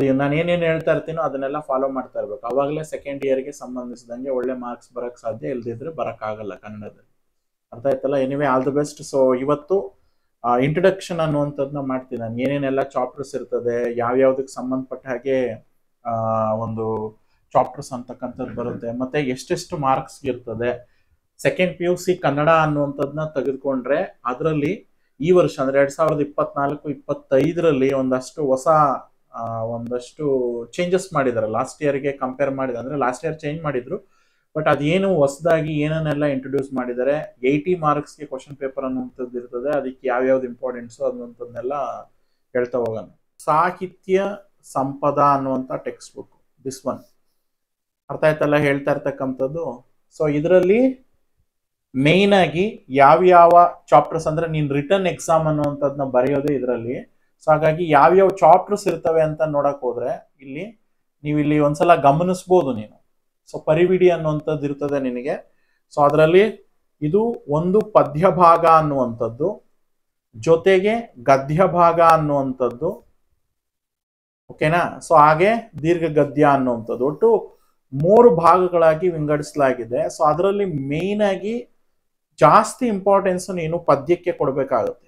ಅದು ನಾನು ಏನೇನು ಹೇಳ್ತಾ ಇರ್ತೀನೋ ಅದನ್ನೆಲ್ಲ ಫಾಲೋ ಮಾಡ್ತಾ ಇರ್ಬೇಕು ಅವಾಗಲೇ ಸೆಕೆಂಡ್ ಇಯರ್ಗೆ ಸಂಬಂಧಿಸಿದಂಗೆ ಒಳ್ಳೆ ಮಾರ್ಕ್ಸ್ ಬರಕ್ ಸಾಧ್ಯ ಇಲ್ದಿದ್ರೆ ಬರಕ್ಕಾಗಲ್ಲ ಕನ್ನಡದಲ್ಲಿ ಅರ್ಥ ಆಯ್ತಲ್ಲ anyway all the best so ಇವತ್ತು ಇಂಟ್ರಡಕ್ಷನ್ ಅನ್ನುವಂಥದ್ದನ್ನ ಮಾಡ್ತೀನಿ ನಾನು ಏನೇನೆಲ್ಲ ಚಾಪ್ಟರ್ಸ್ ಇರ್ತದೆ ಯಾವ್ಯಾವ್ದಕ್ಕೆ ಸಂಬಂಧಪಟ್ಟ ಹಾಗೆ ಆ, ಒಂದು ಚಾಪ್ಟರ್ಸ್ ಅಂತಕ್ಕಂಥದ್ದು ಬರುತ್ತೆ ಮತ್ತೆ ಎಷ್ಟೆಷ್ಟು ಮಾರ್ಕ್ಸ್ ಇರ್ತದೆ second P U C Kannada ಅನ್ನುವಂಥದ್ದನ್ನ ತೆಗೆದುಕೊಂಡ್ರೆ ಅದರಲ್ಲಿ ಈ ವರ್ಷ ಅಂದ್ರೆ ಎರಡ್ ಸಾವಿರದ ಇಪ್ಪತ್ನಾಲ್ಕು ಇಪ್ಪತ್ತೈದರಲ್ಲಿ ಒಂದಷ್ಟು ಹೊಸ ಆ, ಒಂದಷ್ಟು ಚೇಂಜಸ್ ಮಾಡಿದ್ದಾರೆ ಲಾಸ್ಟ್ ಇಯರ್ಗೆ ಕಂಪೇರ್ ಮಾಡಿದ ಅಂದ್ರೆ ಲಾಸ್ಟ್ ಇಯರ್ ಚೇಂಜ್ ಮಾಡಿದ್ರು ಬಟ್ ಅದೇನು ಹೊಸದಾಗಿ ಏನನ್ನೆಲ್ಲ ಇಂಟ್ರೊಡ್ಯೂಸ್ ಮಾಡಿದ್ದಾರೆ ಏಯ್ಟಿ ಮಾರ್ಕ್ಸ್ಗೆ ಕ್ವಶನ್ ಪೇಪರ್ ಅನ್ನುವಂಥದ್ದು ಇರ್ತದೆ ಅದಕ್ಕೆ ಯಾವ್ಯಾವ್ದು ಇಂಪಾರ್ಟೆಂಟ್ಸು ಅನ್ನುವಂಥದ್ದನ್ನೆಲ್ಲ ಹೇಳ್ತಾ ಹೋಗೋಣ ಸಾಹಿತ್ಯ ಸಂಪದ ಅನ್ನುವಂಥ ಟೆಕ್ಸ್ಟ್ ಬುಕ್ ದಿಸ್ ಒನ್ ಅರ್ಥ ಆಯ್ತಲ್ಲ ಹೇಳ್ತಾ ಇರ್ತಕ್ಕಂಥದ್ದು ಸೊ ಇದರಲ್ಲಿ ಮೇಯ್ನ್ ಆಗಿ ಯಾವ್ಯಾವ ಚಾಪ್ಟರ್ಸ್ ಅಂದ್ರೆ ನೀನ್ ರಿಟರ್ನ್ ಎಕ್ಸಾಮ್ ಅನ್ನುವಂಥದ್ದನ್ನ ಬರೆಯೋದೇ ಇದರಲ್ಲಿ ಸೊ ಹಾಗಾಗಿ ಯಾವ್ಯಾವ ಚಾಪ್ಟರ್ಸ್ ಇರ್ತವೆ ಅಂತ ನೋಡಕ್ ಹೋದ್ರೆ ಇಲ್ಲಿ ನೀವು ಇಲ್ಲಿ ಒಂದ್ಸಲ ಗಮನಿಸ್ಬೋದು ನೀನು ಸೊ ಪರಿವಿಡಿ ಅನ್ನುವಂಥದ್ದು ಇರ್ತದೆ ನಿನಗೆ ಸೊ ಅದರಲ್ಲಿ ಇದು ಒಂದು ಪದ್ಯ ಭಾಗ ಅನ್ನುವಂಥದ್ದು ಜೊತೆಗೆ ಗದ್ಯ ಭಾಗ ಅನ್ನುವಂಥದ್ದು ಓಕೆನಾ ಸೊ ಹಾಗೆ ದೀರ್ಘ ಗದ್ಯ ಅನ್ನುವಂಥದ್ದು ಒಟ್ಟು ಮೂರು ಭಾಗಗಳಾಗಿ ವಿಂಗಡಿಸಲಾಗಿದೆ ಸೊ ಅದರಲ್ಲಿ ಮೇಯ್ನ್ ಆಗಿ ಜಾಸ್ತಿ ಇಂಪಾರ್ಟೆನ್ಸ್ ನೀನು ಪದ್ಯಕ್ಕೆ ಕೊಡಬೇಕಾಗುತ್ತೆ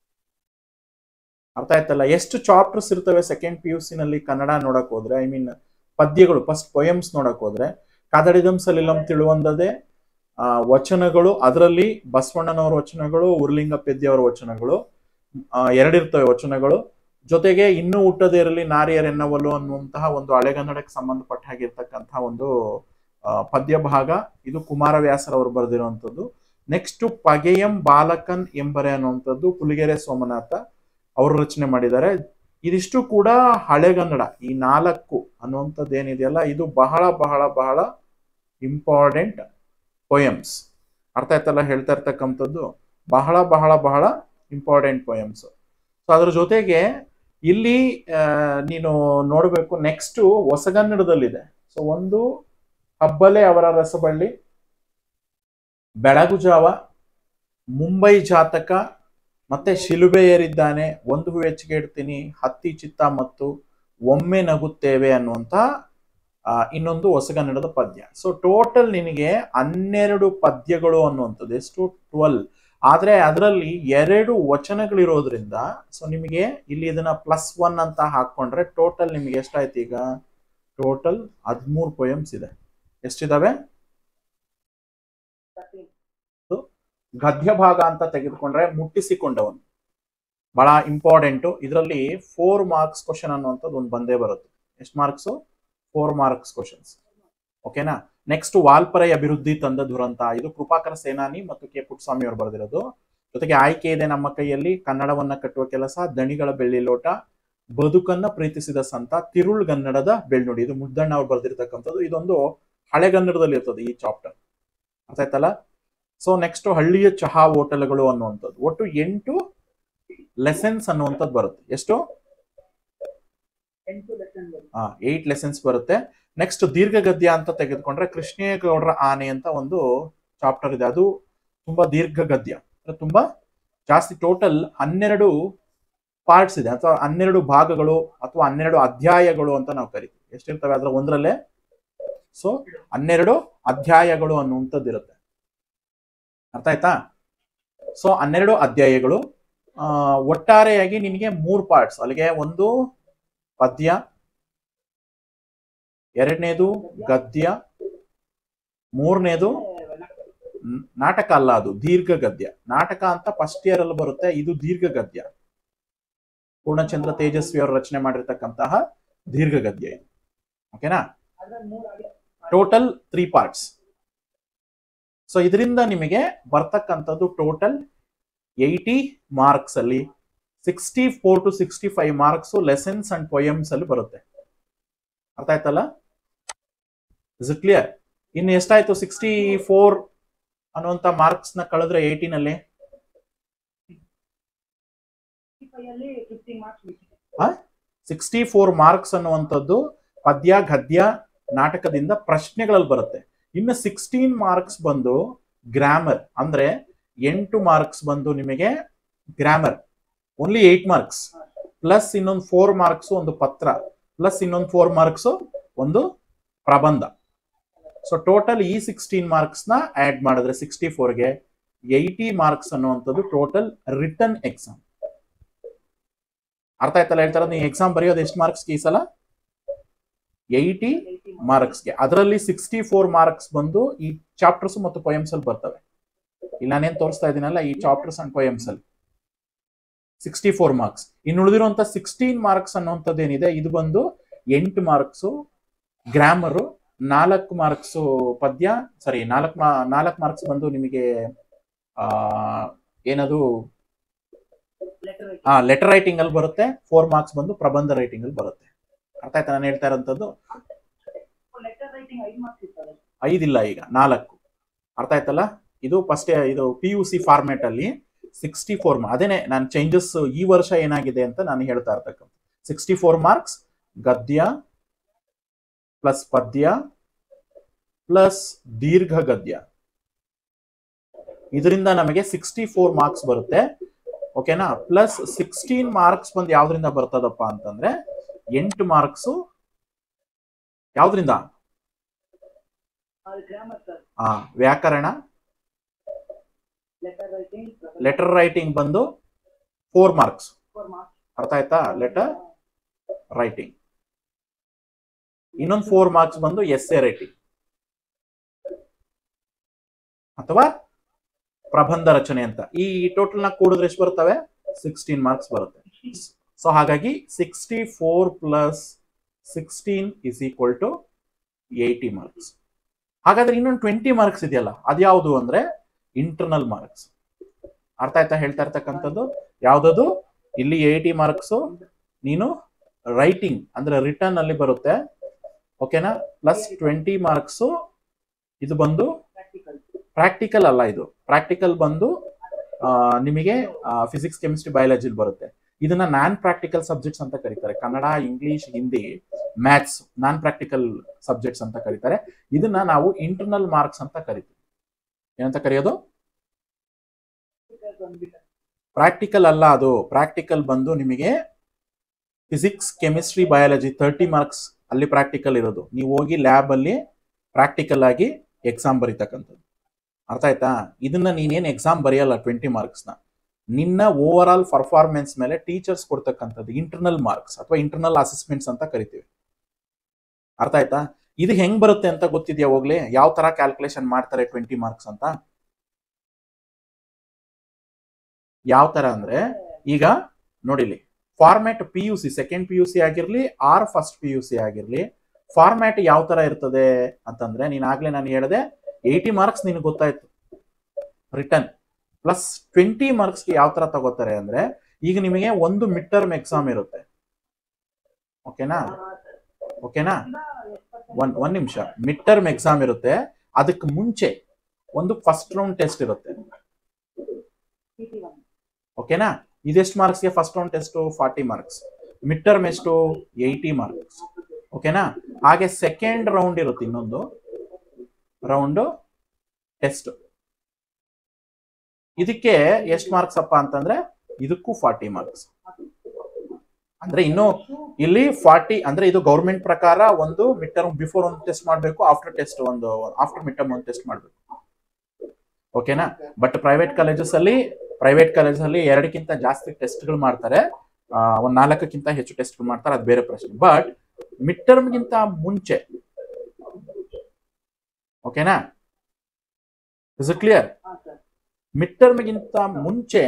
ಅರ್ಥ ಆಯ್ತಲ್ಲ ಎಷ್ಟು ಚಾಪ್ಟರ್ಸ್ ಇರ್ತವೆ ಸೆಕೆಂಡ್ ಪಿ ಯು ನಲ್ಲಿ ಕನ್ನಡ ನೋಡಕ್ ಹೋದ್ರೆ ಐ ಮೀನ್ ಪದ್ಯಗಳು ಫಸ್ಟ್ ಪೊಯಮ್ಸ್ ನೋಡಕ್ ಹೋದ್ರೆ ಕಾದಡಿದಂ ಸಲಿಲಂ ತಿಳುವಂದದೆ ಆ, ವಚನಗಳು ಅದರಲ್ಲಿ ಬಸವಣ್ಣನವರ ವಚನಗಳು ಉರ್ಲಿಂಗ ಪೆದ್ಯವರ ವಚನಗಳು ಆ, ಎರಡಿರ್ತವೆ ವಚನಗಳು ಜೊತೆಗೆ ಇನ್ನೂ ಹುಟ್ಟದೇ ಇರಲಿ ನಾರಿಯರೆನ್ನವಲು ಅನ್ನುವಂತಹ ಒಂದು ಹಳೆಗನ್ನಡಕ್ಕೆ ಸಂಬಂಧಪಟ್ಟ ಹಾಗಿರ್ತಕ್ಕಂತಹ ಒಂದು ಆ, ಪದ್ಯ ಭಾಗ ಇದು ಕುಮಾರವ್ಯಾಸರವರು ಬರೆದಿರುವಂಥದ್ದು ನೆಕ್ಸ್ಟ್ ಪಗೆಯಂ ಬಾಲಕನ್ ಎಂಬರೆ ಅನ್ನುವಂಥದ್ದು ಪುಲಿಗೆರೆ ಸೋಮನಾಥ ಅವರು ರಚನೆ ಮಾಡಿದ್ದಾರೆ ಇದಿಷ್ಟು ಕೂಡ ಹಳೆಗನ್ನಡ ಈ ನಾಲ್ಕು ಅನ್ನುವಂಥದ್ದು ಏನಿದೆಯಲ್ಲ ಇದು ಬಹಳ ಬಹಳ ಬಹಳ ಇಂಪಾರ್ಟೆಂಟ್ ಪೊಯಮ್ಸ್ ಅರ್ಥ ಆಯ್ತಲ್ಲ ಹೇಳ್ತಾ ಇರ್ತಕ್ಕಂಥದ್ದು ಬಹಳ ಬಹಳ ಬಹಳ ಇಂಪಾರ್ಟೆಂಟ್ ಪೊಯಮ್ಸ್ ಸೊ ಅದ್ರ ಜೊತೆಗೆ ಇಲ್ಲಿ ಆ, ನೀನು ನೋಡಬೇಕು ನೆಕ್ಸ್ಟ್ ಹೊಸಗನ್ನಡದಲ್ಲಿದೆ ಸೊ ಒಂದು ಹಬ್ಬಲೆ ಅವರ ರಸಬಳ್ಳಿ ಬೆಳಗು ಜಾವ ಮುಂಬೈ ಜಾತಕ ಮತ್ತೆ ಶಿಲುಬೆ ಏರಿದ್ದಾನೆ ಒಂದು ಹೂ ಹೆಚ್ಚಿಗೆ ಇಡ್ತೀನಿ ಹತ್ತಿ ಚಿತ್ತ ಮತ್ತು ಒಮ್ಮೆ ನಗುತ್ತೇವೆ ಅನ್ನುವಂತ ಆ, ಇನ್ನೊಂದು ಹೊಸಗನ್ನಡದ ಪದ್ಯ ಸೊ ಟೋಟಲ್ ನಿನಗೆ ಹನ್ನೆರಡು ಪದ್ಯಗಳು ಅನ್ನುವಂಥದ್ದು ಎಷ್ಟು ಟ್ವೆಲ್ ಆದ್ರೆ ಅದರಲ್ಲಿ ಎರಡು ವಚನಗಳಿರೋದ್ರಿಂದ ಸೊ ನಿಮಗೆ ಇಲ್ಲಿ ಇದನ್ನ ಪ್ಲಸ್ ಒನ್ ಅಂತ ಹಾಕೊಂಡ್ರೆ ಟೋಟಲ್ ನಿಮಗೆ ಎಷ್ಟಾಯ್ತು ಈಗ ಟೋಟಲ್ ಹದಿಮೂರು ಪೊಯಮ್ಸ್ ಇದೆ ಎಷ್ಟಿದಾವೆ ಗದ್ಯ ಭಾಗ ಅಂತ ತೆಗೆದುಕೊಂಡ್ರೆ ಮುಟ್ಟಿಸಿಕೊಂಡವನು ಬಹಳ ಇಂಪಾರ್ಟೆಂಟು ಇದರಲ್ಲಿ ಫೋರ್ ಮಾರ್ಕ್ಸ್ ಕ್ವಶನ್ ಅನ್ನುವಂಥದ್ದು ಒಂದು ಬಂದೇ ಬರುತ್ತೆ ಎಷ್ಟು ಮಾರ್ಕ್ಸು ಫೋರ್ ಮಾರ್ಕ್ಸ್ ಕ್ವಶನ್ಸ್ ಓಕೆನಾ ನೆಕ್ಸ್ಟ್ ವಾಲ್ಪರೈ ಅಭಿವೃದ್ಧಿ ತಂದ ದುರಂತ ಇದು ಕೃಪಾಕರ ಸೇನಾನಿ ಮತ್ತು ಕೆ ಪುಟ್ಟಸ್ವಾಮಿ ಅವರು ಬರೆದಿರೋದು ಜೊತೆಗೆ ಆಯ್ಕೆ ಇದೆ ನಮ್ಮ ಕೈಯಲ್ಲಿ ಕನ್ನಡವನ್ನ ಕಟ್ಟುವ ಕೆಲಸ ದಣಿಗಳ ಬೆಳ್ಳಿ ಲೋಟ ಬದುಕನ್ನ ಪ್ರೀತಿಸಿದ ಸಂತ ತಿರುಳ್ಗನ್ನಡದ ಬೆಳ್ನುಡಿ ಇದು ಮುದ್ದಣ್ಣ ಅವ್ರು ಬರೆದಿರ್ತಕ್ಕಂಥದ್ದು ಇದೊಂದು ಹಳೆಗನ್ನಡದಲ್ಲಿ ಇರ್ತದೆ ಈ ಚಾಪ್ಟರ್ ಅರ್ಥ ಆಯ್ತಲ್ಲ ಸೊ ನೆಕ್ಸ್ಟ್ ಹಳ್ಳಿಯ ಚಹಾ ಹೋಟೆಲ್ಗಳು ಅನ್ನುವಂಥದ್ದು ಒಟ್ಟು ಎಂಟು ಲೆಸನ್ಸ್ ಅನ್ನುವಂಥದ್ದು ಬರುತ್ತೆ ಎಷ್ಟು ಹಾ ಏಟ್ ಲೆಸನ್ಸ್ ಬರುತ್ತೆ ನೆಕ್ಸ್ಟ್ ದೀರ್ಘ ಗದ್ಯ ಅಂತ ತೆಗೆದುಕೊಂಡ್ರೆ ಕೃಷ್ಣೇಗೌಡರ ಆನೆ ಅಂತ ಒಂದು ಚಾಪ್ಟರ್ ಇದೆ ಅದು ತುಂಬಾ ದೀರ್ಘ ಗದ್ಯ ಅಂದ್ರೆ ತುಂಬಾ ಜಾಸ್ತಿ ಟೋಟಲ್ ಹನ್ನೆರಡು ಪಾರ್ಟ್ಸ್ ಇದೆ ಅಥವಾ ಹನ್ನೆರಡು ಭಾಗಗಳು ಅಥವಾ ಹನ್ನೆರಡು ಅಧ್ಯಾಯಗಳು ಅಂತ ನಾವು ಕರಿತೀವಿ ಎಷ್ಟಿರ್ತವೆ ಅದರ ಒಂದರಲ್ಲೇ ಸೊ ಹನ್ನೆರಡು ಅಧ್ಯಾಯಗಳು ಅನ್ನುವಂಥದ್ದು ಇರುತ್ತೆ ಅರ್ಥ ಆಯ್ತಾ ಸೊ ಹನ್ನೆರಡು ಅಧ್ಯಾಯಗಳು ಆ, ಒಟ್ಟಾರೆಯಾಗಿ ನಿನಗೆ ಮೂರು ಪಾರ್ಟ್ಸ್ ಅಲ್ಲಿಗೆ ಒಂದು ಪದ್ಯ ಎರಡನೇದು ಗದ್ಯ ಮೂರನೇದು ನ್- ನಾಟಕ ಅಲ್ಲ ಅದು ದೀರ್ಘ ಗದ್ಯ ನಾಟಕ ಅಂತ ಫಸ್ಟ್ ಇಯರ್ ಅಲ್ಲಿ ಬರುತ್ತೆ ಇದು ದೀರ್ಘ ಗದ್ಯ ಪೂರ್ಣಚಂದ್ರ ತೇಜಸ್ವಿ ಅವರು ರಚನೆ ಮಾಡಿರ್ತಕ್ಕಂತಹ ದೀರ್ಘ ಗದ್ಯ ಇದು ಓಕೆನಾ ಟೋಟಲ್ ತ್ರೀ ಪಾರ್ಟ್ಸ್ ಸೊ ಇದರಿಂದ ನಿಮಗೆ ಬರ್ತಕ್ಕಂಥದ್ದು ಟೋಟಲ್ ಏಯ್ಟಿ ಮಾರ್ಕ್ಸ್ ಅಲ್ಲಿ sixty four to sixty five marks lessons and poems ಅಲ್ಲಿ ಬರುತ್ತೆ ಅರ್ಥ ಆಯ್ತಲ್ಲ ಇಸ್ ಇಟ್ ಕ್ಲಿಯರ್ ಇನ್ನು ಎಷ್ಟಾಯ್ತು ಸಿಕ್ಸ್ಟಿ ಫೋರ್ ಅನ್ನುವಂತ ಮಾರ್ಕ್ಸ್ ನ ಕಳೆದ್ರೆ ಏಯ್ಟೀನ್ ಅಲ್ಲಿ ಸಿಕ್ಸ್ಟಿ ಫೋರ್ ಮಾರ್ಕ್ಸ್ ಅನ್ನುವಂಥದ್ದು ಪದ್ಯ ಗದ್ಯ ನಾಟಕದಿಂದ ಪ್ರಶ್ನೆಗಳಲ್ಲಿ ಬರುತ್ತೆ ಇನ್ನು ಸಿಕ್ಸ್ಟೀನ್ ಮಾರ್ಕ್ಸ್ ಬಂದು ಗ್ರಾಮರ್ ಅಂದ್ರೆ ಎಂಟು ಮಾರ್ಕ್ಸ್ ಬಂದು ನಿಮಗೆ grammar only eight marks plus ಇನ್ನೊಂದು ಫೋರ್ ಮಾರ್ಕ್ಸ್ ಒಂದು ಪತ್ರ ಪ್ಲಸ್ ಇನ್ನೊಂದು ಫೋರ್ ಮಾರ್ಕ್ಸ್ ಒಂದು ಪ್ರಬಂಧ ಸೊ ಟೋಟಲ್ ಈ ಸಿಕ್ಸ್ಟೀನ್ ಮಾರ್ಕ್ಸ್ ನ ಆಡ್ ಮಾಡಿದ್ರೆ ಸಿಕ್ಸ್ಟಿ ಫೋರ್ಗೆ ಏಯ್ಟಿ ಮಾರ್ಕ್ಸ್ ಅನ್ನುವಂಥದ್ದು ಟೋಟಲ್ ರಿಟರ್ನ್ ಎಕ್ಸಾಮ್ ಅರ್ಥ ಆಯ್ತಲ್ಲ ಹೇಳ್ತಾರ ನೀವು ಎಕ್ಸಾಮ್ ಬರೆಯೋದು ಎಷ್ಟು ಮಾರ್ಕ್ಸ್ಗೆ ಈ ಸಲ ಏಯ್ಟಿ ಮಾರ್ಕ್ಸ್ಗೆ ಅದರಲ್ಲಿ ಸಿಕ್ಸ್ಟಿ ಫೋರ್ ಮಾರ್ಕ್ಸ್ ಬಂದು ಈ ಚಾಪ್ಟರ್ಸ್ ಮತ್ತು ಪೊಯಮ್ಸ್ ಅಲ್ಲಿ ಬರ್ತವೆ ಇಲ್ಲಿ ನಾನೇನ್ ತೋರಿಸ್ತಾ ಇದ್ದೀನಲ್ಲ ಈ ಚಾಪ್ಟರ್ಸ್ ಅಂಡ್ ಪೊಯಮ್ಸ್ ಅಲ್ಲಿ ಸಿಕ್ಸ್ಟಿ ಫೋರ್ ಮಾರ್ಕ್ಸ್ ಇನ್ನು ಉಳಿದಿರುವಂತ ಸಿಕ್ಸ್ಟೀನ್ ಮಾರ್ಕ್ಸ್ ಅನ್ನುವಂಥದ್ದು ಏನಿದೆ ಇದು ಬಂದು ಎಂಟು ಮಾರ್ಕ್ಸು ಗ್ರಾಮರು ನಾಲ್ಕು ಮಾರ್ಕ್ಸು ಪದ್ಯ ಸಾರಿ ನಾಲ್ಕು ನಾಲ್ಕು ಮಾರ್ಕ್ಸ್ ಬಂದು ನಿಮಗೆ ಆ ಏನದು ಆ ಲೆಟರ್ ರೈಟಿಂಗ್ ಅಲ್ಲಿ ಬರುತ್ತೆ ಫೋರ್ ಮಾರ್ಕ್ಸ್ ಬಂದು ಪ್ರಬಂಧ ರೈಟಿಂಗ್ ಅಲ್ಲಿ ಬರುತ್ತೆ ಅರ್ಥ ಆಯ್ತಾ ನಾನು ಹೇಳ್ತಾ ಇರೋಂಥದ್ದು ಲೆಟರ್ ರೈಟಿಂಗ್ ಐದು ಮಾರ್ಕ್ಸ್ ಇರ್ತದೆ ಐದಿಲ್ಲ ಈಗ ನಾಲ್ಕು ಅರ್ಥ ಆಯ್ತಲ್ಲ ಇದು ಫಸ್ಟ್ ಇದು ಪಿ ಯು ಸಿ ಫಾರ್ಮೆಟ್ ಅಲ್ಲಿ ಸಿಕ್ಸ್ಟಿ ಫೋರ್ ಅದೇನೆ ನಾನು ಚೇಂಜಸ್ ಈ ವರ್ಷ ಏನಾಗಿದೆ ಅಂತ ನಾನು ಹೇಳ್ತಾ ಇರ್ತಕ್ಕಂಥ ಸಿಕ್ಸ್ಟಿ ಫೋರ್ ಮಾರ್ಕ್ಸ್ ಗದ್ಯ ಪ್ಲಸ್ ಪದ್ಯ ಪ್ಲಸ್ ದೀರ್ಘ ಗದ್ಯ ಇದರಿಂದ ನಮಗೆ ಸಿಕ್ಸ್ಟಿ ಫೋರ್ ಮಾರ್ಕ್ಸ್ ಬರುತ್ತೆ ಓಕೆನಾ ಪ್ಲಸ್ ಸಿಕ್ಸ್ಟೀನ್ ಮಾರ್ಕ್ಸ್ ಬಂದು ಯಾವ್ದ್ರಿಂದ ಬರ್ತದಪ್ಪ ಅಂತಂದ್ರೆ ಎಂಟು ಮಾರ್ಕ್ಸು ಯಾವ್ದ್ರಿಂದ ಅದು ಗ್ರಾಮರ್ ಸರ್ ಆ ವ್ಯಾಕರಣ ಲೆಟರ್ ರೈಟಿಂಗ್ ಲೆಟರ್ ರೈಟಿಂಗ್ ಬಂದು ಫೋರ್ ಮಾರ್ಕ್ಸ್ ಫೋರ್ ಮಾರ್ಕ್ಸ್ ಅರ್ಥ ಆಯ್ತಾ ಲೆಟರ್ ರೈಟಿಂಗ್ ಇನ್ನೊಂದು ಫೋರ್ ಮಾರ್ಕ್ಸ್ ಬಂದು ಎಸ್ ಎ ರೈಟಿಂಗ್ ಅಥವಾ ಪ್ರಬಂಧ ರಚನೆ ಅಂತ ಈ ಟೋಟಲ್ ನ ಕೂಡಿದ್ರೆ ಎಷ್ಟು ಬರ್ತವೆ ಸಿಕ್ಸ್ಟೀನ್ ಮಾರ್ಕ್ಸ್ ಬರುತ್ತೆ ಸೊ ಹಾಗಾಗಿ sixty four plus sixteen is equal to eighty marks ಹಾಗಾದ್ರೆ ಇನ್ನೊಂದು ಟ್ವೆಂಟಿ ಮಾರ್ಕ್ಸ್ ಇದೆಯಲ್ಲ ಅದ್ಯಾವುದು ಅಂದ್ರೆ ಇಂಟರ್ನಲ್ ಮಾರ್ಕ್ಸ್ ಅರ್ಥ ಆಯ್ತಾ ಹೇಳ್ತಾ ಇರ್ತಕ್ಕಂಥದ್ದು ಯಾವ್ದದು ಇಲ್ಲಿ ಏಯ್ಟಿ ಮಾರ್ಕ್ಸ್ ನೀನು ರೈಟಿಂಗ್ ಅಂದ್ರೆ ರಿಟರ್ನ್ ಅಲ್ಲಿ ಬರುತ್ತೆ ಓಕೆನಾ ಪ್ಲಸ್ ಟ್ವೆಂಟಿ ಮಾರ್ಕ್ಸ್ ಇದು ಬಂದು ಪ್ರಾಕ್ಟಿಕಲ್ ಪ್ರಾಕ್ಟಿಕಲ್ ಅಲ್ಲ ಇದು ಪ್ರಾಕ್ಟಿಕಲ್ ಬಂದು ಆ, ನಿಮಗೆ ಫಿಸಿಕ್ಸ್ ಕೆಮಿಸ್ಟ್ರಿ ಬಯಾಲಜಿ ಬರುತ್ತೆ ಇದನ್ನ ನಾನ್ ಪ್ರಾಕ್ಟಿಕಲ್ ಸಬ್ಜೆಕ್ಟ್ಸ್ ಅಂತ ಕರೀತಾರೆ Kannada English Hindi maths non practical subjects ಅಂತ ಕರೀತಾರೆ ಇದನ್ನ ನಾವು ಇಂಟರ್ನಲ್ ಮಾರ್ಕ್ಸ್ ಅಂತ ಕರಿತೀವಿ ಏನಂತ ಕರೆಯೋದು ಬಂದ್ಬಿಟ್ಟು ಪ್ರಾಕ್ಟಿಕಲ್ ಅಲ್ಲ ಅದು ಪ್ರಾಕ್ಟಿಕಲ್ ಬಂದು ನಿಮಗೆ physics chemistry biology thirty marks ಅಲ್ಲಿ ಪ್ರಾಕ್ಟಿಕಲ್ ಇರೋದು ನೀವು ಹೋಗಿ ಲ್ಯಾಬ್ ಅಲ್ಲಿ ಪ್ರಾಕ್ಟಿಕಲ್ ಆಗಿ ಎಕ್ಸಾಮ್ ಬರೀತಕ್ಕಂಥದ್ದು ಅರ್ಥ ಆಯ್ತಾ ಇದನ್ನ ನೀನೇನು ಎಕ್ಸಾಮ್ ಬರೆಯಲ್ಲ ಟ್ವೆಂಟಿ ಮಾರ್ಕ್ಸ್ನ ನಿನ್ನ ಓವರ್ ಆಲ್ ಪರ್ಫಾರ್ಮೆನ್ಸ್ ಮೇಲೆ ಟೀಚರ್ಸ್ ಕೊಡ್ತಕ್ಕಂಥದ್ದು ಇಂಟರ್ನಲ್ ಮಾರ್ಕ್ಸ್ ಅಥವಾ ಇಂಟರ್ನಲ್ ಅಸೆಸ್ಮೆಂಟ್ಸ್ ಅಂತ ಕರಿತೀವಿ ಅರ್ಥ ಆಯ್ತಾ ಇದು ಹೆಂಗ್ ಬರುತ್ತೆ ಅಂತ ಗೊತ್ತಿದ್ಯಾ ಹೋಗ್ಲಿ ಯಾವ ತರ ಕ್ಯಾಲ್ಕುಲೇಷನ್ ಮಾಡ್ತಾರೆ ಟ್ವೆಂಟಿ ಮಾರ್ಕ್ಸ್ ಅಂತ ಯಾವ ತರ ಅಂದ್ರೆ ಈಗ ನೋಡಿಲಿ format P U C second P U C ಆಗಿರ್ಲಿ or first P U C ಆಗಿರ್ಲಿ ಫಾರ್ಮ್ಯಾಟ್ ಯಾವ ತರ ಇರ್ತದೆ ಅಂತಂದ್ರೆ ನೀನ್ ಆಗ್ಲೇ ನಾನು ಹೇಳಿದೆ ಏಯ್ಟಿ ಮಾರ್ಕ್ಸ್ ನಿನಗೆ ಗೊತ್ತಾಯ್ತು ರಿಟರ್ನ್ ಪ್ಲಸ್ ಟ್ವೆಂಟಿ ಮಾರ್ಕ್ಸ್ಗೆ ಯಾವ ತರ ತಗೋತಾರೆ ಅಂದ್ರೆ ಈಗ ನಿಮಗೆ ಒಂದು ಮಿಡ್ ಟರ್ಮ್ ಎಕ್ಸಾಮ್ ಇರುತ್ತೆ ಓಕೆನಾ ಓಕೆನಾ ಒಂದ್ ಒಂದ್ ನಿಮಿಷ ಮಿಡ್ ಟರ್ಮ್ ಎಕ್ಸಾಮ್ ಇರುತ್ತೆ ಅದಕ್ಕೆ ಮುಂಚೆ ಒಂದು ಫಸ್ಟ್ ರೌಂಡ್ ಟೆಸ್ಟ್ ಇರುತ್ತೆ ಓಕೆನಾ ಇದೆಷ್ಟು ಮಾರ್ಕ್ಸ್ಗೆ first round test forty marks mid term ಎಷ್ಟು ಏಯ್ಟಿ ಮಾರ್ಕ್ಸ್ ಓಕೆನಾ ಹಾಗೆ ಸೆಕೆಂಡ್ ರೌಂಡ್ ಇರುತ್ತೆ ಇನ್ನೊಂದು ರೌಂಡ್ ಟೆಸ್ಟ್ ಇದಕ್ಕೆ ಎಷ್ಟು ಮಾರ್ಕ್ಸ್ ಅಪ್ಪ ಅಂತಂದ್ರೆ ಇದಕ್ಕೂ ಫಾರ್ಟಿ ಮಾರ್ಕ್ಸ್ ಅಂದ್ರೆ ಇನ್ನು ಇಲ್ಲಿ ಫಾರ್ಟಿ ಅಂದ್ರೆ ಇದು ಗೌರ್ಮೆಂಟ್ ಪ್ರಕಾರ ಒಂದು ಮಿಡ್ ಟರ್ಮ್ ಬಿಫೋರ್ ಒಂದು ಟೆಸ್ಟ್ ಮಾಡಬೇಕು ಆಫ್ಟರ್ ಟೆಸ್ಟ್ ಒಂದು ಆಫ್ಟರ್ ಮಿಡ್ ಟರ್ಮ್ ಒಂದು ಟೆಸ್ಟ್ ಮಾಡಬೇಕು ಓಕೆನಾ ಬಟ್ ಪ್ರೈವೇಟ್ ಕಾಲೇಜಸ್ ಅಲ್ಲಿ ಪ್ರೈವೇಟ್ ಕಾಲೇಜ್ ಅಲ್ಲಿ ಎರಡಕ್ಕಿಂತ ಜಾಸ್ತಿ ಟೆಸ್ಟ್ಗಳು ಮಾಡ್ತಾರೆ ಆ, ಒಂದ್ ನಾಲ್ಕಕ್ಕಿಂತ ಹೆಚ್ಚು ಟೆಸ್ಟ್ಗಳು ಮಾಡ್ತಾರೆ ಅದು ಬೇರೆ ಪ್ರಶ್ನೆ ಬಟ್ ಮಿಡ್ ಟರ್ಮ್ಗಿಂತ ಮುಂಚೆ ಓಕೆನಾ ಇಸ್ ಇಟ್ ಕ್ಲಿಯರ್ ಹಾ ಸರ್ ಮಿಡ್ ಟರ್ಮ್ಗಿಂತ ಮುಂಚೆ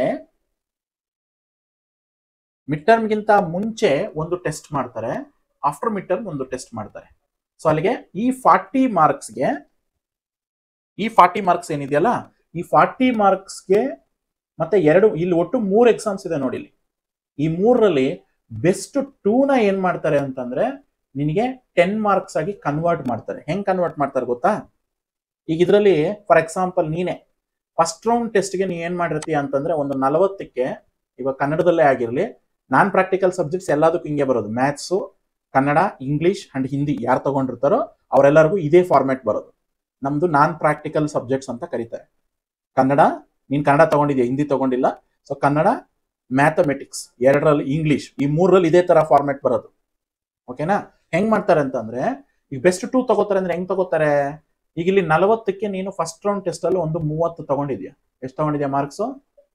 ಮಿಡ್ ಟರ್ಮ್ಗಿಂತ ಮುಂಚೆ ಒಂದು ಟೆಸ್ಟ್ ಮಾಡ್ತಾರೆ ಆಫ್ಟರ್ ಮಿಡ್ ಟರ್ಮ್ ಒಂದು ಟೆಸ್ಟ್ ಮಾಡ್ತಾರೆ ಸೊ ಅಲ್ಲಿಗೆ ಈ ಫಾರ್ಟಿ ಮಾರ್ಕ್ಸ್ಗೆ ಈ ಫಾರ್ಟಿ ಮಾರ್ಕ್ಸ್ ಏನಿದೆಯಲ್ಲ ಈ ಫಾರ್ಟಿ ಮಾರ್ಕ್ಸ್ಗೆ ಮತ್ತೆ ಎರಡು ಇಲ್ಲಿ ಒಟ್ಟು ಮೂರು ಎಕ್ಸಾಮ್ಸ್ ಇದೆ ನೋಡಿ ಇಲ್ಲಿ ಈ ಮೂರರಲ್ಲಿ ಬೆಸ್ಟ್ ಟೂನ ಏನ್ ಮಾಡ್ತಾರೆ ಅಂತಂದ್ರೆ ನಿನಗೆ ಟೆನ್ ಮಾರ್ಕ್ಸ್ ಆಗಿ ಕನ್ವರ್ಟ್ ಮಾಡ್ತಾರೆ ಹೆಂಗ್ ಕನ್ವರ್ಟ್ ಮಾಡ್ತಾರೆ ಗೊತ್ತಾ ಈಗ ಇದರಲ್ಲಿ ಫಾರ್ ಎಕ್ಸಾಂಪಲ್ ನೀನೆ ಫಸ್ಟ್ ರೌಂಡ್ ಟೆಸ್ಟ್ಗೆ ನೀ ಏನ್ ಮಾಡಿರ್ತೀಯ ಅಂತಂದ್ರೆ ಒಂದು ನಲವತ್ತಕ್ಕೆ ಇವಾಗ ಕನ್ನಡದಲ್ಲೇ ಆಗಿರ್ಲಿ ನಾನ್ ಪ್ರಾಕ್ಟಿಕಲ್ ಸಬ್ಜೆಕ್ಟ್ಸ್ ಎಲ್ಲದಕ್ಕೂ ಹಿಂಗೆ ಬರೋದು maths Kannada English and Hindi ಯಾರು ತಗೊಂಡಿರ್ತಾರೋ ಅವರೆಲ್ಲರಿಗೂ ಇದೇ ಫಾರ್ಮ್ಯಾಟ್ ಬರೋದು ನಮ್ದು ನಾನ್ ಪ್ರಾಕ್ಟಿಕಲ್ ಸಬ್ಜೆಕ್ಟ್ಸ್ ಅಂತ ಕರೀತಾರೆ ಕನ್ನಡ ನೀನ್ ಕನ್ನಡ ತಗೊಂಡಿದ್ಯಾ ಹಿಂದಿ ತಗೊಂಡಿಲ್ಲ ಸೊ ಕನ್ನಡ ಮ್ಯಾಥಮೆಟಿಕ್ಸ್ ಎರಡರಲ್ಲಿ ಇಂಗ್ಲಿಷ್ ಈ ಮೂರರಲ್ಲಿ ಇದೇ ತರ ಫಾರ್ಮ್ಯಾಟ್ ಬರೋದು ಓಕೆನಾ ಹೆಂಗ್ ಮಾಡ್ತಾರೆ ಅಂತಂದ್ರೆ ಈಗ ಬೆಸ್ಟ್ ಟೂ ತಗೋತಾರೆ ಅಂದ್ರೆ ಹೆಂಗ್ ತಗೋತಾರೆ ಈಗ ಇಲ್ಲಿ ನಲವತ್ತಕ್ಕೆ ನೀನು ಫಸ್ಟ್ ರೌಂಡ್ ಟೆಸ್ಟ್ ಅಲ್ಲಿ ಒಂದು ಮೂವತ್ತು ತಗೊಂಡಿದ್ಯಾ ಎಷ್ಟು ತಗೊಂಡಿದ್ಯಾ ಮಾರ್ಕ್ಸ್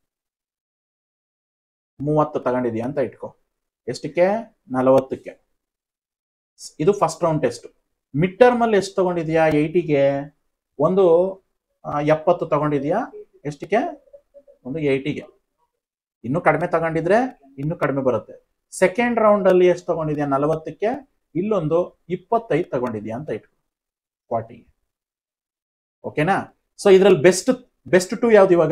ಮೂವತ್ತು ತಗೊಂಡಿದ್ಯಾ ಅಂತ ಇಟ್ಕೋ ಎಷ್ಟಕ್ಕೆ ನಲವತ್ತಕ್ಕೆ ಸ್- ಇದು first round test mid term ಅಲ್ಲಿ ಎಷ್ಟು ತಗೊಂಡಿದ್ಯಾ ಏಯ್ಟಿಗೆ ಒಂದು ಆ, ಎಪ್ಪತ್ತು ತಗೊಂಡಿದ್ಯಾ ಎಷ್ಟಕ್ಕೆ ಒಂದು ಏಯ್ಟಿಗೆ ಇನ್ನು ಕಡಿಮೆ ತಗೊಂಡಿದ್ರೆ ಇನ್ನು ಕಡಿಮೆ ಬರುತ್ತೆ ಸೆಕೆಂಡ್ ರೌಂಡ್ ಅಲ್ಲಿ ಎಷ್ಟು ತಗೊಂಡಿದ್ಯಾ ನಲವತ್ತಕ್ಕೆ ಇಲ್ಲೊಂದು ಇಪ್ಪತ್ತೈದು ತಗೊಂಡಿದ್ಯಾ ಅಂತ ಇಟ್ಕೊ ಫಾರ್ಟಿಗೆ ಓಕೆನಾ ಸೊ ಇದ್ರಲ್ಲಿ ಬೆಸ್ಟ್ ಬೆಸ್ಟ್ ಟು ಯಾವ್ದು ಇವಾಗ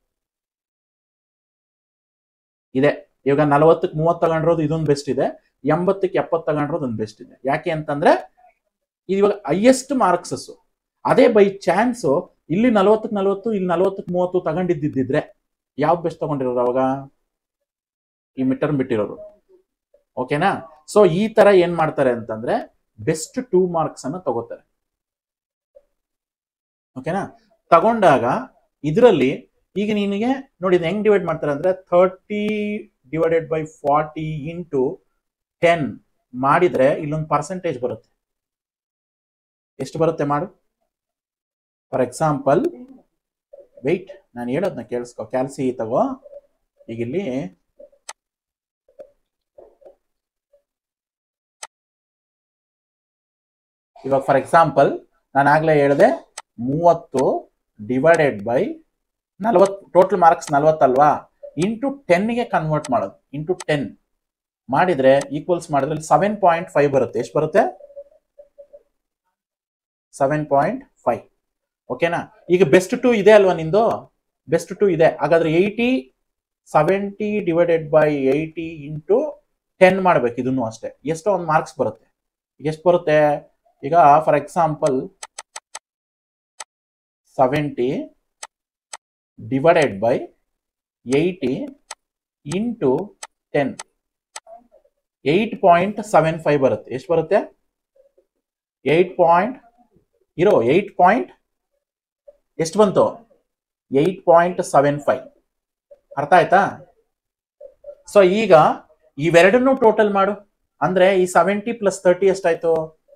ಇದೆ ಇವಾಗ ನಲವತ್ತಕ್ಕೆ ಮೂವತ್ತು ತಗೊಂಡಿರೋದು ಇದೊಂದು ಬೆಸ್ಟ್ ಇದೆ ಎಂಬತ್ತಕ್ಕೆ ಎಪ್ಪತ್ತು ತಗೊಂಡಿರೋದು ಒಂದು ಬೆಸ್ಟ್ ಇದೆ ಯಾಕೆ ಅಂತಂದ್ರೆ ಇದು ಇವಾಗ ಹೈಯೆಸ್ಟ್ ಮಾರ್ಕ್ಸಸ್ ಅದೇ ಬೈ ಚಾನ್ಸ್ ಇಲ್ಲಿ ನಲವತ್ತಕ್ಕೆ ನಲವತ್ತು ಇಲ್ಲಿ ನಲವತ್ತಕ್ಕೆ ಮೂವತ್ತು ತಗೊಂಡಿದ್ದಿದ್ರೆ ಯಾವ್ದು ಬೆಸ್ಟ್ ತಗೊಂಡಿರೋರು ಅವಾಗ ಈ ಮಿಟರ್ ಬಿಟ್ಟಿರೋರು ಓಕೆನಾ ಸೊ ಈ ತರ ಏನ್ ಮಾಡ್ತಾರೆ ಅಂತಂದ್ರೆ ಬೆಸ್ಟ್ ಟೂ ಮಾರ್ಕ್ಸ್ ಅನ್ನ ತಗೋತಾರೆ ಓಕೆನಾ ತಗೊಂಡಾಗ ಇದರಲ್ಲಿ ಈಗ ನಿನಗೆ ನೋಡಿ ಇದು ಹೆಂಗ್ ಡಿವೈಡ್ ಮಾಡ್ತಾರೆ ಅಂದ್ರೆ thirty divided by forty into ten ಮಾಡಿದ್ರೆ ಇಲ್ಲೊಂದು ಪರ್ಸೆಂಟೇಜ್ ಬರುತ್ತೆ ಎಷ್ಟು ಬರುತ್ತೆ ಮಾಡು ಫಾರ್ ಎಕ್ಸಾಂಪಲ್ ವೆಯ್ಟ್ ನಾನು ಹೇಳೋದನ್ನ ಕೇಳಿಸ್ಕೊ ಕ್ಯಾಲ್ಸಿ ತಗೋ ಈಗ ಇಲ್ಲಿ ಇವಾಗ ಫಾರ್ ಎಕ್ಸಾಂಪಲ್ ನಾನು ಆಗ್ಲೇ ಹೇಳಿದೆ ಮೂವತ್ತು ಡಿವೈಡೆಡ್ ಬೈ ನಲವತ್ತು ಟೋಟಲ್ ಮಾರ್ಕ್ಸ್ ನಲವತ್ತಲ್ವಾ ಇಂಟು ಟೆನ್ಗೆ ಕನ್ವರ್ಟ್ ಮಾಡೋದು ಇಂಟು ಟೆನ್ ಮಾಡಿದ್ರೆ ಈಕ್ವಲ್ಸ್ ಮಾಡಿದ್ರೆ ಸೆವೆನ್ ಪಾಯಿಂಟ್ ಫೈವ್ ಬರುತ್ತೆ ಎಷ್ಟು ಬರುತ್ತೆ ಸೆವೆನ್ ಪಾಯಿಂಟ್ ಫೈವ್ ಓಕೆನಾ ಈಗ ಬೆಸ್ಟ್ ಟು ಇದೆ ಅಲ್ವಾ ನಿಂದು ಬೆಸ್ಟ್ ಟು ಇದೆ ಹಾಗಾದ್ರೆ eighty seventy divided by eighty into ten ಮಾಡ್ಬೇಕು ಇದನ್ನು ಅಷ್ಟೇ ಎಷ್ಟೋ ಒಂದು ಮಾರ್ಕ್ಸ್ ಬರುತ್ತೆ ಈಗ ಎಷ್ಟು ಬರುತ್ತೆ ಈಗ for example seventy divided by eighty into ten eight point seven five ಬರುತ್ತೆ ಎಷ್ಟು ಬರುತ್ತೆ ಏಯ್ಟ್ ಪಾಯಿಂಟ್ ಇರೋ ಏಯ್ಟ್ ಪಾಯಿಂಟ್ ಎಷ್ಟು ಬಂತು ಏಯ್ಟ್ ಪಾಯಿಂಟ್ ಸೆವೆನ್ ಫೈವ್ ಅರ್ಥ ಆಯ್ತಾ ಸೊ ಈಗ ಇವೆರಡನ್ನು ಟೋಟಲ್ ಮಾಡು ಅಂದ್ರೆ ಈ ಸೆವೆಂಟಿ ಪ್ಲಸ್ ತರ್ಟಿ ಎಷ್ಟಾಯ್ತು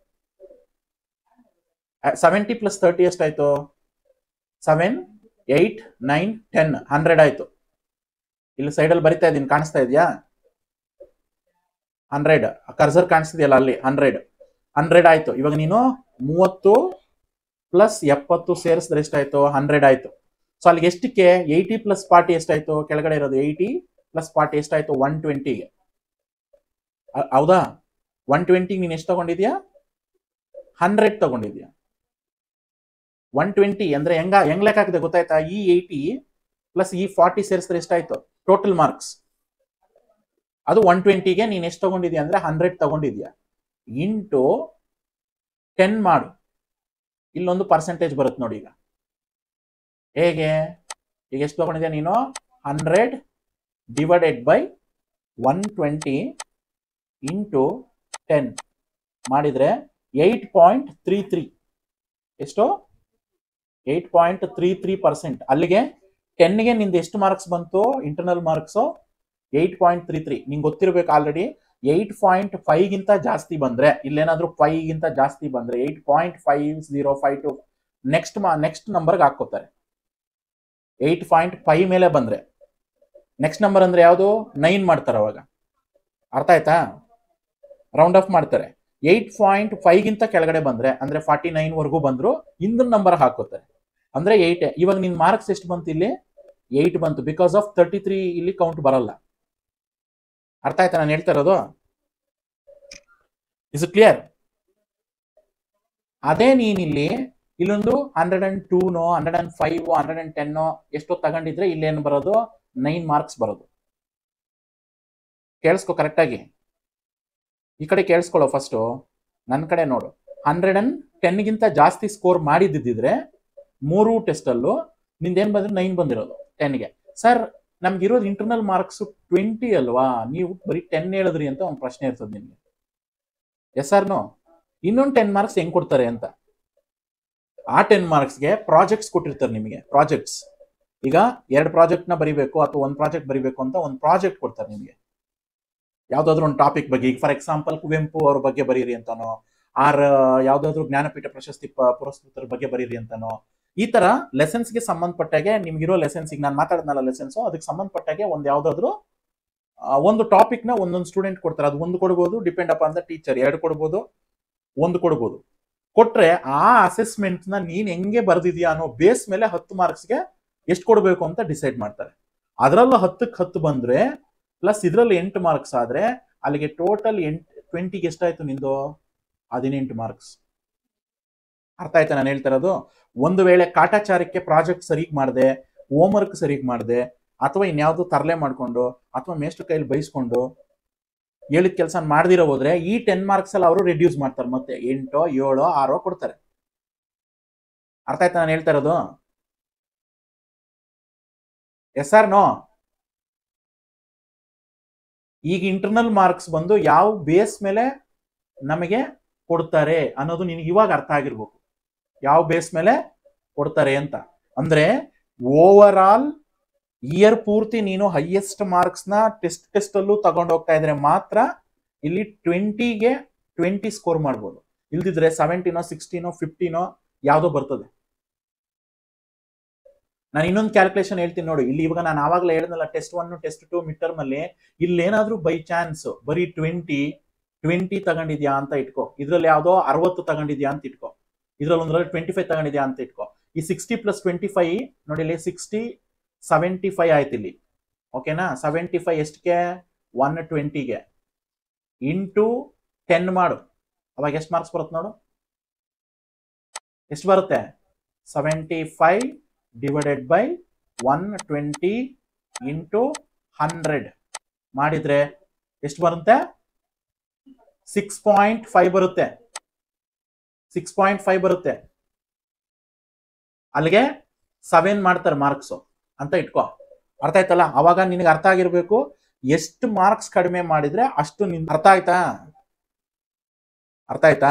ಸೆವೆಂಟಿ ಪ್ಲಸ್ ತರ್ಟಿ ಎಷ್ಟಾಯ್ತು seven eight nine ten hundred ಆಯ್ತು ಇಲ್ಲಿ ಸೈಡಲ್ಲಿ ಬರಿತಾ ಇದ್ದೀನಿ ಕಾಣಿಸ್ತಾ ಇದೆಯಾ ಹಂಡ್ರೆಡ್ ಕರ್ಸರ್ ಕಾಣಿಸ್ತಿದೆಯಲ್ಲ ಅಲ್ಲಿ ಹಂಡ್ರೆಡ್ ಹಂಡ್ರೆಡ್ ಆಯ್ತು ಇವಾಗ ನೀನು ಮೂವತ್ತು ಪ್ಲಸ್ ಎಪ್ಪತ್ತು ಸೇರಿಸಿದ್ರೆ ಎಷ್ಟಾಯ್ತು ಹಂಡ್ರೆಡ್ ಆಯ್ತು ಸೊ ಅಲ್ಲಿಗೆ ಎಷ್ಟಕ್ಕೆ ಏಯ್ಟಿ ಪ್ಲಸ್ ಫಾರ್ಟಿ ಎಷ್ಟಾಯ್ತು ಕೆಳಗಡೆ ಇರೋದು ಏಯ್ಟಿ ಪ್ಲಸ್ ಫಾರ್ಟಿ ಎಷ್ಟಾಯ್ತು ಒನ್ ಟ್ವೆಂಟಿಗೆ ಹೌದಾ ಒನ್ ಟ್ವೆಂಟಿಗೆ ನೀನು ಎಷ್ಟು ತಗೊಂಡಿದ್ಯಾ ಹಂಡ್ರೆಡ್ ತಗೊಂಡಿದ್ಯಾ ಒನ್ ಟ್ವೆಂಟಿ ಅಂದ್ರೆ ಹೆಂಗ ಹೆಂಗ್ ಲೆಕ್ಕ ಹಾಕಿದೆ ಗೊತ್ತಾಯ್ತಾ ಈ ಏಯ್ಟಿ ಪ್ಲಸ್ ಈ ಫಾರ್ಟಿ ಸೇರಿಸಿದ್ರೆ ಎಷ್ಟಾಯ್ತು ಟೋಟಲ್ ಮಾರ್ಕ್ಸ್ ಅದು ಒನ್ ಟ್ವೆಂಟಿಗೆ ನೀನು ಎಷ್ಟು ತಗೊಂಡಿದ್ಯಾ ಅಂದ್ರೆ ಹಂಡ್ರೆಡ್ ತಗೊಂಡಿದ್ಯಾ ಇಂಟು ಟೆನ್ ಮಾಡು ಇಲ್ಲೊಂದು ಪರ್ಸೆಂಟೇಜ್ ಬರುತ್ತೆ ನೋಡಿ ಈಗ ಹೇಗೆ ಈಗ ಎಷ್ಟು ತಗೊಂಡಿದ್ಯಾ ನೀನು hundred divided by one twenty into ten ಮಾಡಿದ್ರೆ ಏಯ್ಟ್ ಪಾಯಿಂಟ್ ತ್ರೀ ತ್ರೀ ಎಷ್ಟು eight point three three percent ಅಲ್ಲಿಗೆ ಟೆನ್ಗೆ ನಿಂದು ಎಷ್ಟು ಮಾರ್ಕ್ಸ್ ಬಂತು internal marks eight point three three ನಿಂಗೆ ಗೊತ್ತಿರಬೇಕು ಆಲ್ರೆಡಿ ಏಯ್ಟ್ ಪಾಯಿಂಟ್ ಫೈವ್ಗಿಂತ ಜಾಸ್ತಿ ಬಂದ್ರೆ ಇಲ್ಲೇನಾದ್ರೂ ಫೈವ್ಗಿಂತ ಜಾಸ್ತಿ ಬಂದ್ರೆ eight point five zero five to next ಮಾ ನೆಕ್ಸ್ಟ್ ನಂಬರ್ಗೆ ಹಾಕೋತಾರೆ ಏಯ್ಟ್ ಪಾಯಿಂಟ್ ಫೈವ್ ಮೇಲೆ ಬಂದ್ರೆ ನೆಕ್ಸ್ಟ್ ನಂಬರ್ ಅಂದ್ರೆ ಯಾವುದು ನೈನ್ ಮಾಡ್ತಾರೆ ಅವಾಗ ಅರ್ಥ ಆಯ್ತಾ ರೌಂಡ್ ಆಫ್ ಮಾಡ್ತಾರೆ ಏಯ್ಟ್ ಪಾಯಿಂಟ್ ಫೈವ್ಗಿಂತ ಕೆಳಗಡೆ ಬಂದ್ರೆ ಅಂದ್ರೆ ಫಾರ್ಟಿ ನೈನ್ ವರೆಗೂ ಬಂದ್ರು ಹಿಂದಿನ ನಂಬರ್ ಹಾಕೋತಾರೆ ಅಂದ್ರೆ ಏಯ್ಟ್ ಇವಾಗ ನಿನ್ ಮಾರ್ಕ್ಸ್ ಎಷ್ಟು ಬಂತು ಇಲ್ಲಿ ಏಯ್ಟ್ ಬಂತು ಬಿಕಾಸ್ ಆಫ್ ತರ್ಟಿ ತ್ರೀ ಇಲ್ಲಿ ಕೌಂಟ್ ಬರಲ್ಲ ಅರ್ಥ ಆಯ್ತಾ ನಾನು ಹೇಳ್ತಾ ಇರೋದು ಇಸ್ ಕ್ಲಿಯರ್ ಅದೇ ನೀನಿಲ್ಲಿ ಇಲ್ಲೊಂದು ಹಂಡ್ರೆಡ್ ಅಂಡ್ ಟೂನೋ hundred and five hundred and ಟೆನ್ನೋ ಎಷ್ಟೋ ತಗೊಂಡಿದ್ರೆ ಇಲ್ಲೇನು ಬರೋದು ನೈನ್ ಮಾರ್ಕ್ಸ್ ಬರೋದು ಕೇಳಿಸ್ಕೊ ಕರೆಕ್ಟಾಗಿ ಈ ಕಡೆ ಕೇಳಿಸ್ಕೊಳ್ಳೋ ಫಸ್ಟು ನನ್ನ ಕಡೆ ನೋಡು ಹಂಡ್ರೆಡ್ ಅಂಡ್ ಟೆನ್ಗಿಂತ ಜಾಸ್ತಿ ಸ್ಕೋರ್ ಮಾಡಿದ್ದಿದ್ರೆ ಮೂರು ಟೆಸ್ಟಲ್ಲೂ ನಿಂದೇನು ಬಂದ್ರೆ ನೈನ್ ಬಂದಿರೋದು ಟೆನ್ಗೆ ಸರ್ ನಮ್ಗಿರೋದು ಇಂಟರ್ನಲ್ ಮಾರ್ಕ್ಸ್ ಟ್ವೆಂಟಿ ಅಲ್ವಾ ನೀವು ಬರೀ ಟೆನ್ ಹೇಳಿದ್ರಿ ಅಂತ ಒಂದು ಪ್ರಶ್ನೆ ಇರ್ತದೆ ನಿಮಗೆ ಎಸ್ ಆರ್ ನೋ ಇನ್ನೊಂದು ಟೆನ್ ಮಾರ್ಕ್ಸ್ ಹೆಂಗ್ ಕೊಡ್ತಾರೆ ಅಂತ ಆ ಟೆನ್ ಮಾರ್ಕ್ಸ್ಗೆ ಪ್ರಾಜೆಕ್ಟ್ಸ್ ಕೊಟ್ಟಿರ್ತಾರೆ ನಿಮಗೆ ಪ್ರಾಜೆಕ್ಟ್ಸ್ ಈಗ ಎರಡು ಪ್ರಾಜೆಕ್ಟ್ನ ಬರಿಬೇಕು ಅಥವಾ ಒಂದು ಪ್ರಾಜೆಕ್ಟ್ ಬರಿಬೇಕು ಅಂತ ಒಂದು ಪ್ರಾಜೆಕ್ಟ್ ಕೊಡ್ತಾರೆ ನಿಮಗೆ ಯಾವ್ದಾದ್ರು ಒಂದು ಟಾಪಿಕ್ ಬಗ್ಗೆ ಈಗ ಫಾರ್ ಎಕ್ಸಾಂಪಲ್ ಕುವೆಂಪು ಅವ್ರ ಬಗ್ಗೆ ಬರೀರಿ ಅಂತಾನೋ ಆರ್ ಯಾವ್ದಾದ್ರು ಜ್ಞಾನಪೀಠ ಪ್ರಶಸ್ತಿ ಪ- ಪುರಸ್ಕೃತರ ಬಗ್ಗೆ ಬರೀರಿ ಅಂತಾನೋ ಈ ತರ ಲೆಸನ್ಸ್ಗೆ ಸಂಬಂಧಪಟ್ಟಾಗೆ ನಿಮ್ಗಿರೋ ಲೆಸನ್ಸ್ ಈಗ ನಾನು ಮಾತಾಡಿದ್ನಲ್ಲ ಲೆಸನ್ಸ್ ಅದಕ್ಕೆ ಸಂಬಂಧಪಟ್ಟಾಗೆ ಒಂದು ಯಾವ್ದಾದ್ರು ಆ, ಒಂದು ಟಾಪಿಕ್ ನ ಒಂದೊಂದು ಸ್ಟೂಡೆಂಟ್ ಕೊಡ್ತಾರೆ ಅದು ಒಂದು ಕೊಡ್ಬೋದು ಡಿಪೆಂಡ್ ಅಪಾನ್ ದ ಟೀಚರ್ ಎರಡು ಕೊಡ್ಬೋದು ಒಂದು ಕೊಡ್ಬೋದು ಕೊಟ್ರೆ ಆ ಅಸೆಸ್ಮೆಂಟ್ ನ ನೀನ್ ಹೆಂಗೆ ಬರ್ದಿದ್ಯಾ ಅನ್ನೋ ಬೇಸ್ ಮೇಲೆ ಹತ್ತು ಮಾರ್ಕ್ಸ್ಗೆ ಎಷ್ಟು ಕೊಡಬೇಕು ಅಂತ ಡಿಸೈಡ್ ಮಾಡ್ತಾರೆ ಅದರಲ್ಲೂ ಹತ್ತಕ್ಕೆ ಹತ್ತು ಬಂದ್ರೆ ಪ್ಲಸ್ ಇದರಲ್ಲಿ ಎಂಟು ಮಾರ್ಕ್ಸ್ ಆದ್ರೆ ಅಲ್ಲಿಗೆ ಟೋಟಲ್ ಎಂಟ್ ಟ್ವೆಂಟಿಗೆ ಎಷ್ಟಾಯ್ತು ನಿಂದು ಹದಿನೆಂಟು ಮಾರ್ಕ್ಸ್ ಅರ್ಥ ಆಯ್ತಾ ನಾನು ಹೇಳ್ತಾ ಇರೋದು ಒಂದು ವೇಳೆ ಕಾಟಾಚಾರಕ್ಕೆ ಪ್ರಾಜೆಕ್ಟ್ ಸರಿಗ್ ಮಾಡಿದೆ ಹೋಮ್ವರ್ಕ್ ಸರಿಗ್ ಮಾಡಿದೆ ಅಥವಾ ಇನ್ಯಾವುದೋ ತರಲೆ ಮಾಡ್ಕೊಂಡು ಅಥವಾ ಮೇಷ್ಟ್ರ ಕೈಲಿ ಬೈಸ್ಕೊಂಡು ಹೇಳಿದ ಕೆಲಸ ಮಾಡ್ದಿರೋ ಹೋದ್ರೆ ಈ ಟೆನ್ ಮಾರ್ಕ್ಸ್ ಅಲ್ಲಿ ಅವರು ರಿಡ್ಯೂಸ್ ಮಾಡ್ತಾರೆ ಮತ್ತೆ ಎಂಟೋ ಏಳೋ ಆರೋ ಕೊಡ್ತಾರೆ ಅರ್ಥ ಆಯ್ತಾ ನಾನು ಹೇಳ್ತಾ ಇರೋದು ಎಸ್ ಆರ್ ನೋ ಈಗ ಇಂಟರ್ನಲ್ ಮಾರ್ಕ್ಸ್ ಬಂದು ಯಾವ ಬೇಸ್ ಮೇಲೆ ನಮಗೆ ಕೊಡ್ತಾರೆ ಅನ್ನೋದು ನಿನಗೆ ಇವಾಗ ಅರ್ಥ ಆಗಿರ್ಬೇಕು ಯಾವ ಬೇಸ್ ಮೇಲೆ ಕೊಡ್ತಾರೆ ಅಂತ ಅಂದ್ರೆ ಓವರ್ ಆಲ್ ಇಯರ್ ಪೂರ್ತಿ ನೀನು ಹೈಯೆಸ್ಟ್ ಮಾರ್ಕ್ಸ್ ನ ಟೆಸ್ಟ್ ಟೆಸ್ಟ್ ಅಲ್ಲೂ ತಗೊಂಡು ಹೋಗ್ತಾ ಇದ್ರೆ ಮಾತ್ರ ಇಲ್ಲಿ ಟ್ವೆಂಟಿಗೆ ಟ್ವೆಂಟಿ ಸ್ಕೋರ್ ಮಾಡ್ಬೋದು ಇಲ್ದಿದ್ರೆ ಸೆವೆಂಟೀನೋ ಸಿಕ್ಸ್ಟೀನೋ ಫಿಫ್ಟೀನೋ ಯಾವ್ದೋ ಬರ್ತದೆ ನಾನು ಇನ್ನೊಂದು ಕ್ಯಾಲ್ಕುಲೇಷನ್ ಹೇಳ್ತೀನಿ ನೋಡಿ ಇಲ್ಲಿ ಇವಾಗ ನಾನು ಆವಾಗಲೇ ಹೇಳಿದ್ನಲ್ಲ test one test two mid term ಅಲ್ಲಿ ಇಲ್ಲಿ ಏನಾದ್ರೂ ಬೈ ಚಾನ್ಸ್ ಬರೀ ಟ್ವೆಂಟಿ ಟ್ವೆಂಟಿ ತಗೊಂಡಿದ್ಯಾ ಅಂತ ಇಟ್ಕೋ ಇದ್ರಲ್ಲಿ ಯಾವ್ದೋ ಅರವತ್ತು ತಗೊಂಡಿದ್ಯಾ ಅಂತ ಇಟ್ಕೋ ಇದ್ರಲ್ಲಿ ಒಂದ್ರಲ್ಲಿ ಟ್ವೆಂಟಿ ಫೈವ್ ತಗೊಂಡಿದ್ಯಾ ಅಂತ ಇಟ್ಕೋ ಈ ಸಿಕ್ಸ್ಟಿ ಪ್ಲಸ್ ಟ್ವೆಂಟಿ ಫೈವ್ ನೋಡಿ ಇಲ್ಲಿ ಸಿಕ್ಸ್ಟಿ ಸೆವೆಂಟಿ ಫೈವ್ ಆಯ್ತು ಇಲ್ಲಿ ಓಕೆನಾ ಸೆವೆಂಟಿ ಫೈವ್ ಎಷ್ಟಕ್ಕೆ ಒನ್ ಟ್ವೆಂಟಿಗೆ ಇಂಟು ಟೆನ್ ಮಾಡು ಅವಾಗ ಎಷ್ಟು ಮಾರ್ಕ್ಸ್ ಬರುತ್ತೆ ನೋಡು ಎಷ್ಟು ಬರುತ್ತೆ seventy five divided by one twenty into hundred ಮಾಡಿದ್ರೆ ಎಷ್ಟು ಬರುತ್ತೆ ಸಿಕ್ಸ್ ಪಾಯಿಂಟ್ ಫೈವ್ ಬರುತ್ತೆ ಸಿಕ್ಸ್ ಪಾಯಿಂಟ್ ಫೈವ್ ಬರುತ್ತೆ ಅಲ್ಲಿಗೆ ಸೆವೆನ್ ಮಾಡ್ತಾರೆ ಮಾರ್ಕ್ಸ್ ಅಂತ ಇಟ್ಕೋ ಅರ್ಥ ಆಯ್ತಲ್ಲ ಅವಾಗ ನಿನಗೆ ಅರ್ಥ ಆಗಿರ್ಬೇಕು ಎಷ್ಟು ಮಾರ್ಕ್ಸ್ ಕಡಿಮೆ ಮಾಡಿದ್ರೆ ಅಷ್ಟು ನಿನ್ ಅರ್ಥ ಆಯ್ತಾ ಅರ್ಥ ಆಯ್ತಾ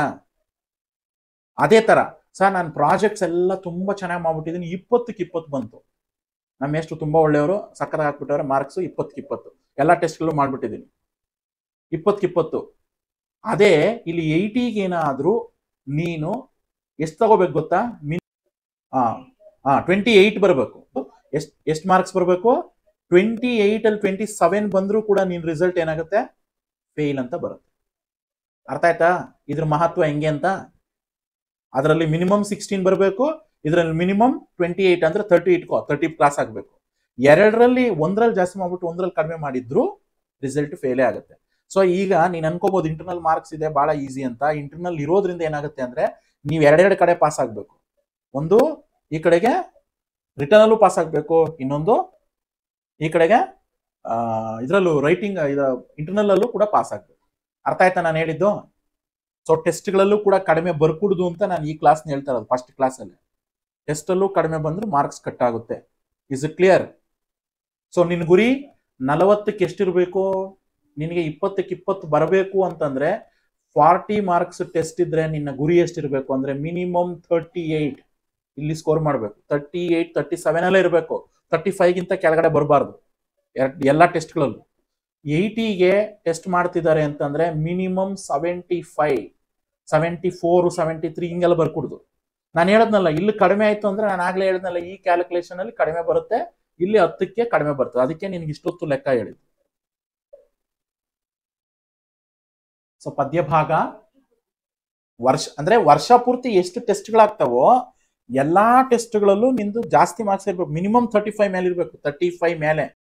ಅದೇ ತರ ಸರ್ ನಾನು ಪ್ರಾಜೆಕ್ಟ್ಸ್ ಎಲ್ಲ ತುಂಬಾ ಚೆನ್ನಾಗಿ ಮಾಡ್ಬಿಟ್ಟಿದ್ದೀನಿ ಇಪ್ಪತ್ತಕ್ಕೆ ಇಪ್ಪತ್ತು ಬಂತು ನಮ್ಮ ಎಷ್ಟು ತುಂಬಾ ಒಳ್ಳೆಯವರು ಸಕ್ಕರೆ ಹಾಕ್ಬಿಟ್ಟವ್ರೆ ಮಾರ್ಕ್ಸ್ ಇಪ್ಪತ್ತಕ್ಕೆ ಇಪ್ಪತ್ತು ಎಲ್ಲ ಟೆಸ್ಟ್ಗಳು ಮಾಡ್ಬಿಟ್ಟಿದ್ದೀನಿ ಇಪ್ಪತ್ತಕ್ಕೆ ಇಪ್ಪತ್ತು ಅದೇ ಇಲ್ಲಿ ಏಯ್ಟಿಗೆ ಏನಾದ್ರೂ ನೀನು ಎಷ್ಟು ತಗೋಬೇಕು ಗೊತ್ತಾ ಮಿನ್ ಹಾ ಹಾ ಟ್ವೆಂಟಿ ಏಯ್ಟ್ ಬರಬೇಕು ಎಷ್ಟು ಎಷ್ಟು ಮಾರ್ಕ್ಸ್ ಬರಬೇಕು ಟ್ವೆಂಟಿ ಏಯ್ಟ್ ಅಲ್ಲಿ ಟ್ವೆಂಟಿ ಸೆವೆನ್ ಬಂದರೂ ಕೂಡ ನಿನ್ ರಿಸಲ್ಟ್ ಏನಾಗುತ್ತೆ ಫೇಲ್ ಅಂತ ಬರುತ್ತೆ ಅರ್ಥ ಆಯ್ತಾ ಇದ್ರ ಮಹತ್ವ ಹೆಂಗೆ ಅಂತ ಅದರಲ್ಲಿ ಮಿನಿಮಮ್ ಸಿಕ್ಸ್ಟೀನ್ ಬರಬೇಕು ಇದರಲ್ಲಿ ಮಿನಿಮಮ್ ಟ್ವೆಂಟಿ ಏಯ್ಟ್ ಅಂದ್ರೆ ತರ್ಟಿ ಇಟ್ಕೋ ತರ್ಟಿ ಕ್ಲಾಸ್ ಆಗಬೇಕು ಎರಡರಲ್ಲಿ ಒಂದ್ರಲ್ಲಿ ಜಾಸ್ತಿ ಮಾಡ್ಬಿಟ್ಟು ಒಂದ್ರಲ್ಲಿ ಕಡಿಮೆ ಮಾಡಿದ್ರು ರಿಸಲ್ಟ್ ಫೇಲೇ ಆಗುತ್ತೆ ಸೊ ಈಗ ನೀನ್ ಅನ್ಕೋಬಹುದು ಇಂಟರ್ನಲ್ ಮಾರ್ಕ್ಸ್ ಇದೆ ಬಹಳ ಈಸಿ ಅಂತ ಇಂಟರ್ನಲ್ ಇರೋದ್ರಿಂದ ಏನಾಗುತ್ತೆ ಅಂದ್ರೆ ನೀವು ಎರಡೆರಡು ಕಡೆ ಪಾಸ್ ಆಗ್ಬೇಕು ಒಂದು ಈ ಕಡೆಗೆ ರಿಟರ್ನ್ ಅಲ್ಲೂ ಪಾಸ್ ಆಗ್ಬೇಕು ಇನ್ನೊಂದು ಈ ಕಡೆಗೆ ಇದರಲ್ಲೂ ರೈಟಿಂಗ್ ಇಂಟರ್ನಲ್ ಅಲ್ಲೂ ಕೂಡ ಪಾಸ್ ಆಗ್ಬೇಕು ಅರ್ಥ ಆಯ್ತಾ ನಾನು ಹೇಳಿದ್ದು ಸೊ ಟೆಸ್ಟ್ಗಳಲ್ಲೂ ಕೂಡ ಕಡಿಮೆ ಬರ್ಕೂಡ್ದು ಅಂತ ನಾನು ಈ ಕ್ಲಾಸ್ ಹೇಳ್ತಾ ಇರೋದು ಫಸ್ಟ್ ಕ್ಲಾಸಲ್ಲಿ ಟೆಸ್ಟಲ್ಲೂ ಕಡಿಮೆ ಬಂದ್ರೆ ಮಾರ್ಕ್ಸ್ ಕಟ್ ಆಗುತ್ತೆ ಇಸ್ ಇಟ್ ಕ್ಲಿಯರ್ ಸೊ ನಿನ್ ಗುರಿ ನಲವತ್ತಕ್ಕೆ ಎಷ್ಟಿರ್ಬೇಕು ನಿನಗೆ ಇಪ್ಪತ್ತಕ್ಕೆ ಇಪ್ಪತ್ತು ಬರಬೇಕು ಅಂತಂದ್ರೆ ಫಾರ್ಟಿ ಮಾರ್ಕ್ಸ್ ಟೆಸ್ಟ್ ಇದ್ರೆ ನಿನ್ನ ಗುರಿ ಎಷ್ಟಿರ್ಬೇಕು ಅಂದ್ರೆ ಮಿನಿಮಮ್ ಥರ್ಟಿ ಏಯ್ಟ್ ಇಲ್ಲಿ ಸ್ಕೋರ್ ಮಾಡಬೇಕು ತರ್ಟಿ ಏಯ್ಟ್ ತರ್ಟಿ ಸೆವೆನ್ ಅಲ್ಲೇ ಇರಬೇಕು ತರ್ಟಿ ಫೈವ್ಗಿಂತ ಕೆಳಗಡೆ ಬರಬಾರ್ದು ಎಲ್ಲ ಟೆಸ್ಟ್ಗಳಲ್ಲೂ ಏಯ್ಟಿಗೆ ಟೆಸ್ಟ್ ಮಾಡ್ತಿದ್ದಾರೆ ಅಂತಂದ್ರೆ minimum seventy five seventy four seventy three ಹಿಂಗೆಲ್ಲ ಬರ್ಕೊಡುದು ನಾನು ಹೇಳದ್ನಲ್ಲ ಇಲ್ಲಿ ಕಡಿಮೆ ಆಯ್ತು ಅಂದ್ರೆ ನಾನು ಆಗ್ಲೇ ಹೇಳಿದ್ನಲ್ಲ ಈ ಕ್ಯಾಲ್ಕುಲೇಷನ್ ಅಲ್ಲಿ ಕಡಿಮೆ ಬರುತ್ತೆ ಇಲ್ಲಿ ಹತ್ತಕ್ಕೆ ಕಡಿಮೆ ಬರ್ತದೆ ಅದಕ್ಕೆ ನಿನ್ಗೆ ಇಷ್ಟೊತ್ತು ಲೆಕ್ಕ ಹೇಳಿದ್ದು ಸೊ ಪದ್ಯ ಭಾಗ ವರ್ಷ ಅಂದ್ರೆ ವರ್ಷ ಪೂರ್ತಿ ಎಷ್ಟು ಟೆಸ್ಟ್ಗಳಾಗ್ತಾವೋ ಎಲ್ಲಾ ಟೆಸ್ಟ್ಗಳಲ್ಲೂ ನಿಂದು ಜಾಸ್ತಿ ಮಾರ್ಕ್ಸ್ ಇರ್ಬೇಕು ಮಿನಿಮಮ್ ತರ್ಟಿ ಫೈವ್ ಮೇಲೆ ಇರಬೇಕು ತರ್ಟಿ ಫೈವ್ ಮೇಲೆ